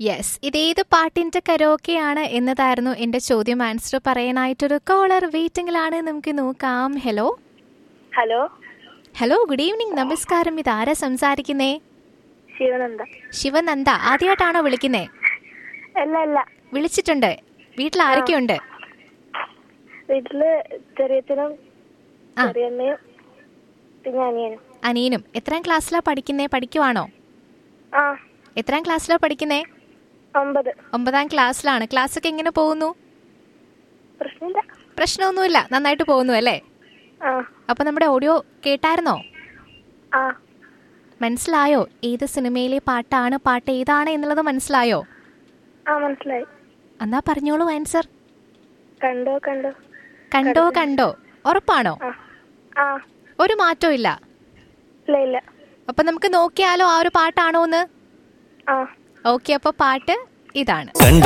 Yes ഇതേത് പാട്ടിന്റെ കരോക്കെയാണ് എന്നതായിരുന്നു എന്റെ ചോദ്യം ആൻസർ പറയാനായിട്ടൊരു കോളർ വെയിറ്റിംഗിലാണ് നമുക്ക് നോക്കാം hello hello hello good evening നമസ്കാരം ഇത് ആരാ സംസാരിക്കുന്നേ ശിവനന്ദ ശിവനന്ദ ആദ്യമായിട്ടാണോ വിളിക്കുന്നേ അല്ല അല്ല വിളിച്ചിട്ടുണ്ട് വീട്ടിൽ ആരൊക്കെയുണ്ട് വീട്ടില് ചെറിയച്ഛനും ആ. ചെറിയമ്മയും പിന്നെ അനിയനും അനിയനും എത്രാം ക്ലാസ്സിലാ പഠിക്കുന്നേ പഠിക്കുവാണോ ആ എത്രാം ക്ലാസ്സിലാ പഠിക്കുന്നേ ഒമ്പത് ഒമ്പതാം ക്ലാസ്സിലാണ് ക്ലാസ് ഒക്കെ എങ്ങനെ പോകുന്നു പ്രശ്നമില്ല പ്രശ്നമൊന്നുമില്ല നന്നായിട്ട് പോകുന്നു അല്ലേ ആ അപ്പൊ നമ്മുടെ ഓഡിയോ കേട്ടായിരുന്നോ ആ മനസ്സിലായോ ഏത് സിനിമയിലെ പാട്ടാണ് പാട്ട് ഏതാണ് എന്നുള്ളത് മനസ്സിലായോ ആ മനസ്സിലായി എന്നാ പറഞ്ഞോളൂ ആൻസർ കണ്ടോ കണ്ടോ കണ്ടോ കണ്ടോ ഉറപ്പാണോ ആ ആ ഒരു മാറ്റവും ഇല്ല ഇല്ല ഇല്ല അപ്പൊ നമുക്ക് നോക്കിയാലോ ആ ഒരു പാട്ടാണോ എന്ന് ആ ഓക്കെ അപ്പൊ പാട്ട് ഇതാണ് കണ്ടോ